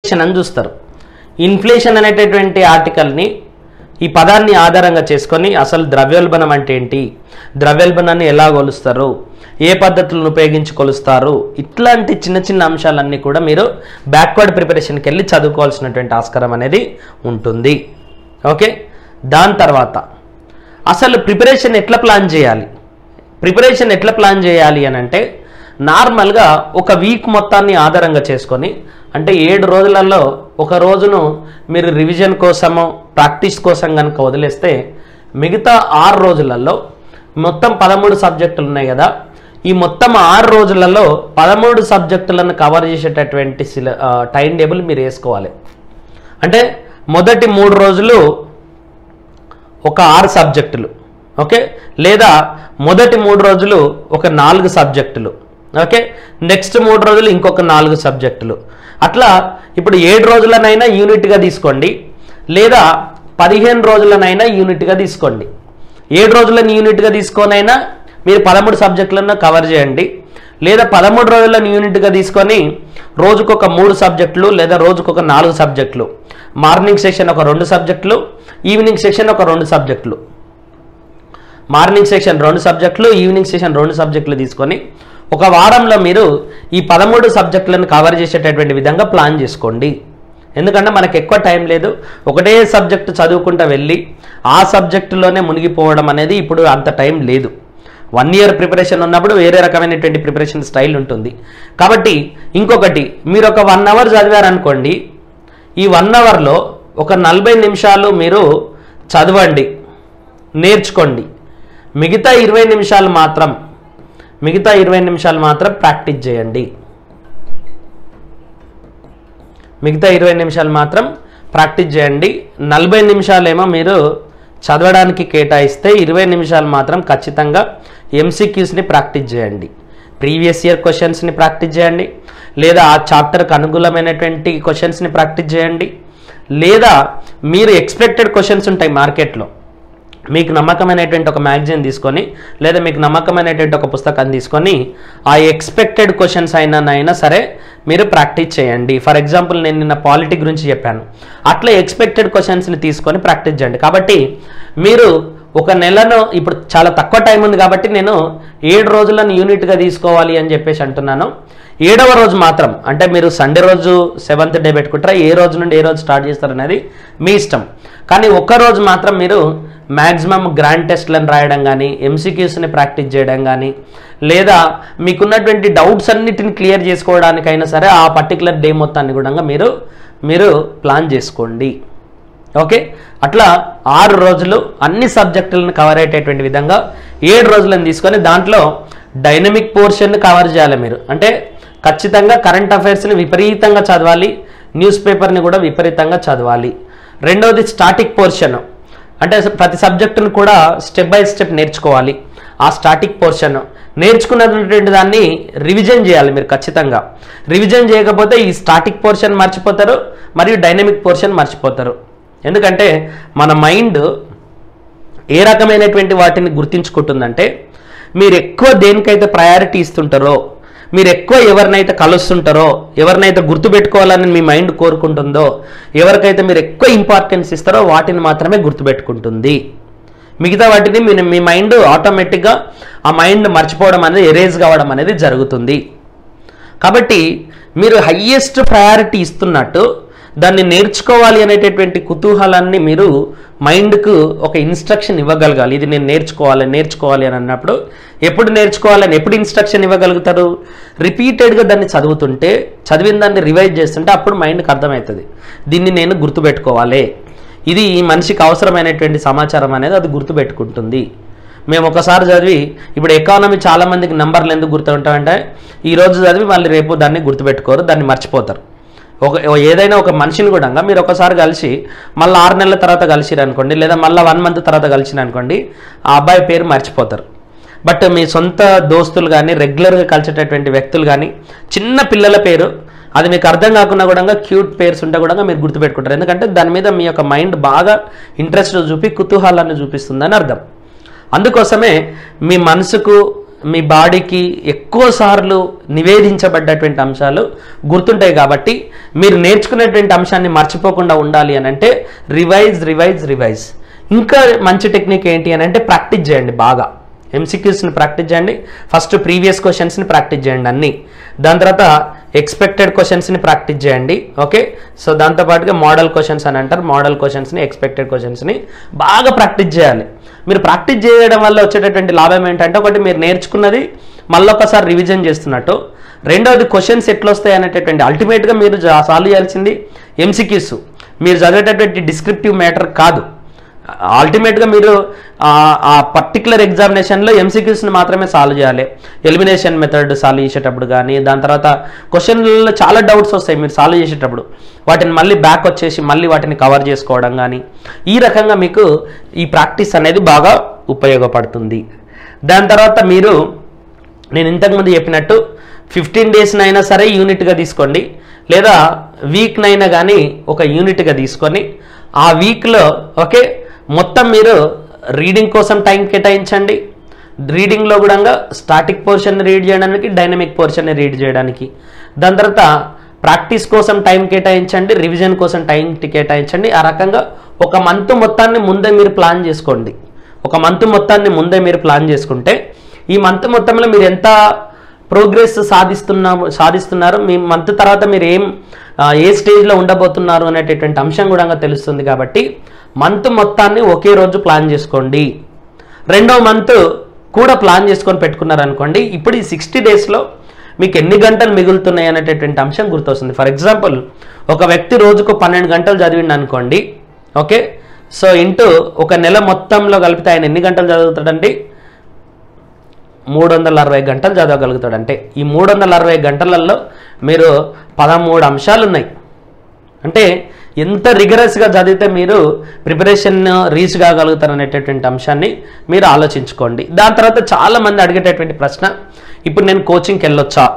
inflation అని చూస్తారు inflation అనేటటువంటి ఆర్టికల్ని ఈ పదాన్ని ఆధారంగా చేసుకొని అసలు ద్రవ్యోల్బణం అంటే ఏంటి ద్రవ్యోల్బణాన్ని ఎలా కొలుస్తారు ఏ పద్ధతులను ఉపయోగించి కొలుస్తారు ఇట్లాంటి చిన్న చిన్న అంశాలన్నీ కూడా మీరు బ్యాక్వర్డ్ ప్రిపరేషన్కి వెళ్ళి చదువుకోవాల్సినటువంటి ఆస్కారం అనేది ఉంటుంది ఓకే దాని తర్వాత అసలు ప్రిపరేషన్ ఎట్లా ప్లాన్ చేయాలి ప్రిపరేషన్ ఎట్లా ప్లాన్ చేయాలి అని అంటే నార్మల్గా ఒక వీక్ మొత్తాన్ని ఆధారంగా చేసుకొని అంటే ఏడు రోజులలో ఒక రోజును మీరు రివిజన్ కోసము ప్రాక్టీస్ కోసం కనుక వదిలేస్తే మిగతా ఆరు రోజులలో మొత్తం పదమూడు సబ్జెక్టులు ఉన్నాయి కదా ఈ మొత్తం ఆరు రోజులలో పదమూడు సబ్జెక్టులను కవర్ చేసేటటువంటి సిల టైం టేబుల్ మీరు వేసుకోవాలి అంటే మొదటి మూడు రోజులు ఒక ఆరు సబ్జెక్టులు ఓకే లేదా మొదటి మూడు రోజులు ఒక నాలుగు సబ్జెక్టులు ఓకే నెక్స్ట్ మూడు రోజులు ఇంకొక నాలుగు సబ్జెక్టులు అట్లా ఇప్పుడు ఏడు రోజులనైనా యూనిట్గా తీసుకోండి లేదా పదిహేను రోజులనైనా యూనిట్గా తీసుకోండి ఏడు రోజులను యూనిట్గా తీసుకొనైనా మీరు పదమూడు సబ్జెక్టులను కవర్ చేయండి లేదా పదమూడు రోజులను యూనిట్గా తీసుకొని రోజుకొక మూడు సబ్జెక్టులు లేదా రోజుకొక నాలుగు సబ్జెక్టులు మార్నింగ్ సెషన్ ఒక రెండు సబ్జెక్టులు ఈవినింగ్ సెషన్ ఒక రెండు సబ్జెక్టులు మార్నింగ్ సెక్షన్ రెండు సబ్జెక్టులు ఈవినింగ్ సెషన్ రెండు సబ్జెక్టులు తీసుకొని ఒక వారంలో మీరు ఈ పదమూడు సబ్జెక్టులను కవర్ చేసేటటువంటి విధంగా ప్లాన్ చేసుకోండి ఎందుకంటే మనకు ఎక్కువ టైం లేదు ఒకటే సబ్జెక్టు చదువుకుంటూ వెళ్ళి ఆ సబ్జెక్టులోనే మునిగిపోవడం అనేది ఇప్పుడు అంత టైం లేదు వన్ ఇయర్ ప్రిపరేషన్ ఉన్నప్పుడు వేరే రకమైనటువంటి ప్రిపరేషన్ స్టైల్ ఉంటుంది కాబట్టి ఇంకొకటి మీరు ఒక వన్ అవర్ చదివారనుకోండి ఈ వన్ అవర్లో ఒక నలభై నిమిషాలు మీరు చదవండి నేర్చుకోండి మిగతా ఇరవై నిమిషాలు మాత్రం మిగతా ఇరవై నిమిషాలు మాత్రం ప్రాక్టీస్ చేయండి మిగతా ఇరవై నిమిషాలు మాత్రం ప్రాక్టీస్ చేయండి నలభై నిమిషాలేమో మీరు చదవడానికి కేటాయిస్తే ఇరవై నిమిషాలు మాత్రం ఖచ్చితంగా ఎంసీక్యూస్ని ప్రాక్టీస్ చేయండి ప్రీవియస్ ఇయర్ క్వశ్చన్స్ని ప్రాక్టీస్ చేయండి లేదా ఆ చాప్టర్కి అనుకూలమైనటువంటి క్వశ్చన్స్ని ప్రాక్టీస్ చేయండి లేదా మీరు ఎక్స్పెక్టెడ్ క్వశ్చన్స్ ఉంటాయి మార్కెట్లో మీకు నమ్మకమైనటువంటి ఒక మ్యాగజైన్ తీసుకొని లేదా మీకు నమ్మకమైనటువంటి ఒక పుస్తకాన్ని తీసుకొని ఆ ఎక్స్పెక్టెడ్ క్వశ్చన్స్ అయినా అయినా సరే మీరు ప్రాక్టీస్ చేయండి ఫర్ ఎగ్జాంపుల్ నేను నిన్న పాలిటీ గురించి చెప్పాను అట్లా ఎక్స్పెక్టెడ్ క్వశ్చన్స్ని తీసుకొని ప్రాక్టీస్ చేయండి కాబట్టి మీరు ఒక నెలను ఇప్పుడు చాలా తక్కువ టైం ఉంది కాబట్టి నేను ఏడు రోజులను యూనిట్గా తీసుకోవాలి అని చెప్పేసి అంటున్నాను ఏడవ రోజు మాత్రం అంటే మీరు సండే రోజు సెవెంత్ డే పెట్టుకుంటారా ఏ రోజు నుండి ఏ రోజు స్టార్ట్ చేస్తారనేది మీ ఇష్టం కానీ ఒక్క రోజు మాత్రం మీరు మ్యాక్సిమం గ్రాండ్ టెస్ట్లను రాయడం కానీ ఎంసీక్యూస్ని ప్రాక్టీస్ చేయడం కానీ లేదా మీకున్నటువంటి డౌట్స్ అన్నిటిని క్లియర్ చేసుకోవడానికైనా సరే ఆ పర్టికులర్ డే మొత్తాన్ని కూడా మీరు మీరు ప్లాన్ చేసుకోండి ఓకే అట్లా ఆరు రోజులు అన్ని సబ్జెక్టులను కవర్ అయ్యేటటువంటి విధంగా ఏడు రోజులను తీసుకొని దాంట్లో డైనమిక్ పోర్షన్ కవర్ చేయాలి మీరు అంటే ఖచ్చితంగా కరెంట్ అఫైర్స్ని విపరీతంగా చదవాలి న్యూస్ పేపర్ని కూడా విపరీతంగా చదవాలి రెండవది స్టాటిక్ పోర్షన్ అంటే ప్రతి సబ్జెక్టును కూడా స్టెప్ బై స్టెప్ నేర్చుకోవాలి ఆ స్టాటిక్ పోర్షన్ నేర్చుకున్నటువంటి దాన్ని రివిజన్ చేయాలి మీరు ఖచ్చితంగా రివిజన్ చేయకపోతే ఈ స్టాటిక్ పోర్షన్ మర్చిపోతారు మరియు డైనమిక్ పోర్షన్ మర్చిపోతారు ఎందుకంటే మన మైండ్ ఏ రకమైనటువంటి వాటిని గుర్తించుకుంటుందంటే మీరు ఎక్కువ దేనికైతే ప్రయారిటీ ఇస్తుంటారో మీరు ఎక్కువ ఎవరినైతే కలుస్తుంటారో ఎవరినైతే గుర్తుపెట్టుకోవాలని మీ మైండ్ కోరుకుంటుందో ఎవరికైతే మీరు ఎక్కువ ఇంపార్టెన్స్ ఇస్తారో వాటిని మాత్రమే గుర్తుపెట్టుకుంటుంది మిగతా వాటిని మీ మీ మైండ్ ఆటోమేటిక్గా ఆ మైండ్ మర్చిపోవడం అనేది ఎరేజ్ కావడం అనేది జరుగుతుంది కాబట్టి మీరు హయ్యెస్ట్ ప్రయారిటీ ఇస్తున్నట్టు దాన్ని నేర్చుకోవాలి అనేటటువంటి కుతూహలాన్ని మీరు మైండ్కు ఒక ఇన్స్ట్రక్షన్ ఇవ్వగలగాలి ఇది నేను నేర్చుకోవాలి నేర్చుకోవాలి అని అన్నప్పుడు ఎప్పుడు నేర్చుకోవాలని ఎప్పుడు ఇన్స్ట్రక్షన్ ఇవ్వగలుగుతారు రిపీటెడ్గా దాన్ని చదువుతుంటే చదివిన దాన్ని రివైజ్ చేస్తుంటే అప్పుడు మైండ్కి అర్థమవుతుంది దీన్ని నేను గుర్తుపెట్టుకోవాలి ఇది ఈ మనిషికి అవసరమైనటువంటి సమాచారం అనేది అది గుర్తుపెట్టుకుంటుంది మేము ఒకసారి చదివి ఇప్పుడు ఎకానమీ చాలా మందికి నంబర్లు ఎందుకు గుర్తుంటామంటే ఈ రోజు చదివి మళ్ళీ రేపు దాన్ని గుర్తుపెట్టుకోరు దాన్ని మర్చిపోతారు ఒక ఏదైనా ఒక మనిషిని కూడా మీరు ఒకసారి కలిసి మళ్ళీ ఆరు నెలల తర్వాత కలిసిరు అనుకోండి లేదా మళ్ళీ వన్ మంత్ తర్వాత కలిసిరు అనుకోండి ఆ అబ్బాయి పేరు మర్చిపోతారు బట్ మీ సొంత దోస్తులు కానీ రెగ్యులర్గా కలిసేటటువంటి వ్యక్తులు కానీ చిన్న పిల్లల పేరు అది మీకు అర్థం కాకుండా కూడా క్యూట్ పేర్స్ ఉంటే కూడా మీరు గుర్తుపెట్టుకుంటారు ఎందుకంటే దాని మీద మీ యొక్క మైండ్ బాగా ఇంట్రెస్ట్ చూపి కుతూహలాన్ని చూపిస్తుందని అర్థం అందుకోసమే మీ మనసుకు మీ బాడీకి ఎక్కువ సార్లు నివేదించబడ్డటువంటి అంశాలు గుర్తుంటాయి కాబట్టి మీరు నేర్చుకునేటువంటి అంశాన్ని మర్చిపోకుండా ఉండాలి అని అంటే రివైజ్ రివైజ్ రివైజ్ ఇంకా మంచి టెక్నిక్ ఏంటి అని అంటే ప్రాక్టీస్ చేయండి బాగా ఎంసీక్యూస్ని ప్రాక్టీస్ చేయండి ఫస్ట్ ప్రీవియస్ క్వశ్చన్స్ని ప్రాక్టీస్ చేయండి అన్నీ దాని తర్వాత ఎక్స్పెక్టెడ్ క్వశ్చన్స్ని ప్రాక్టీస్ చేయండి ఓకే సో దాంతోపాటుగా మోడల్ క్వశ్చన్స్ అని అంటారు మోడల్ క్వశ్చన్స్ని ఎక్స్పెక్టెడ్ క్వశ్చన్స్ని బాగా ప్రాక్టీస్ చేయాలి మీరు ప్రాక్టీస్ చేయడం వల్ల వచ్చేటటువంటి లాభం ఏంటంటే ఒకటి మీరు నేర్చుకున్నది మళ్ళొకసారి రివిజన్ చేస్తున్నట్టు రెండవది క్వశ్చన్స్ ఎట్లా వస్తాయి అనేటటువంటి అల్టిమేట్గా మీరు సాల్వ్ చేయాల్సింది ఎంసీక్యూస్ మీరు చదివేటటువంటి డిస్క్రిప్టివ్ మ్యాటర్ కాదు అల్టిమేట్గా మీరు ఆ- ఆ పర్టికులర్ ఎగ్జామినేషన్లో ఎంసీక్యూస్ని మాత్రమే సాల్వ్ చేయాలి ఎలిమినేషన్ మెథడ్ సాల్వ్ చేసేటప్పుడు కానీ దాని తర్వాత క్వశ్చన్లలో చాలా డౌట్స్ వస్తాయి మీరు సాల్వ్ చేసేటప్పుడు వాటిని మళ్ళీ బ్యాక్ వచ్చేసి మళ్ళీ వాటిని కవర్ చేసుకోవడం కానీ ఈ రకంగా మీకు ఈ ప్రాక్టీస్ అనేది బాగా ఉపయోగపడుతుంది దాని తర్వాత మీరు నేను ఇంతకుముందు చెప్పినట్టు ఫిఫ్టీన్ డేస్నైనా సరే యూనిట్గా తీసుకోండి లేదా వీక్నైనా కానీ ఒక యూనిట్గా తీసుకొని ఆ వీక్లో ఓకే మొత్తం మీరు రీడింగ్ కోసం టైం కేటాయించండి రీడింగ్లో కూడా స్టాటిక్ పోర్షన్ రీడ్ చేయడానికి డైనమిక్ పోర్షన్ రీడ్ చేయడానికి దాని తర్వాత ప్రాక్టీస్ కోసం టైం కేటాయించండి రివిజన్ కోసం టైం కేటాయించండి ఆ రకంగా ఒక మంత్ మొత్తాన్ని ముందే మీరు ప్లాన్ చేసుకోండి ఒక మంత్ మొత్తాన్ని ముందే మీరు ప్లాన్ చేసుకుంటే ఈ మంత్ మొత్తంలో మీరు ఎంత ప్రోగ్రెస్ సాధిస్తున్నా సాధిస్తున్నారు మీ మంత్ తర్వాత మీరు ఏం ఆ, ఏ స్టేజ్లో ఉండబోతున్నారు అనేటటువంటి అంశం కూడా తెలుస్తుంది కాబట్టి మంత్ మొత్తాన్ని ఒకే రోజు ప్లాన్ చేసుకోండి రెండో మంత్ కూడా ప్లాన్ చేసుకొని పెట్టుకున్నారనుకోండి ఇప్పుడు ఈ సిక్స్టీ డేస్లో మీకు ఎన్ని గంటలు మిగులుతున్నాయి అనేటటువంటి అంశం గుర్తొస్తుంది ఫర్ ఎగ్జాంపుల్ ఒక వ్యక్తి రోజుకు పన్నెండు గంటలు చదివిండు అనుకోండి ఓకే సో ఇంటూ ఒక నెల మొత్తంలో కలిపితే ఆయన ఎన్ని గంటలు చదువుతాడండి మూడు వందల అరవై గంటలు చదవగలుగుతాడు అంటే ఈ మూడు వందల అరవై గంటలలో మీరు పదమూడు అంశాలు ఉన్నాయి అంటే ఎంత రిగరస్గా చదివితే మీరు ప్రిపరేషన్ రీచ్ కాగలుగుతారు అనేటటువంటి అంశాన్ని మీరు ఆలోచించుకోండి దాని తర్వాత చాలా మంది అడిగేటటువంటి ప్రశ్న ఇప్పుడు నేను కోచింగ్కి వెళ్ళొచ్చా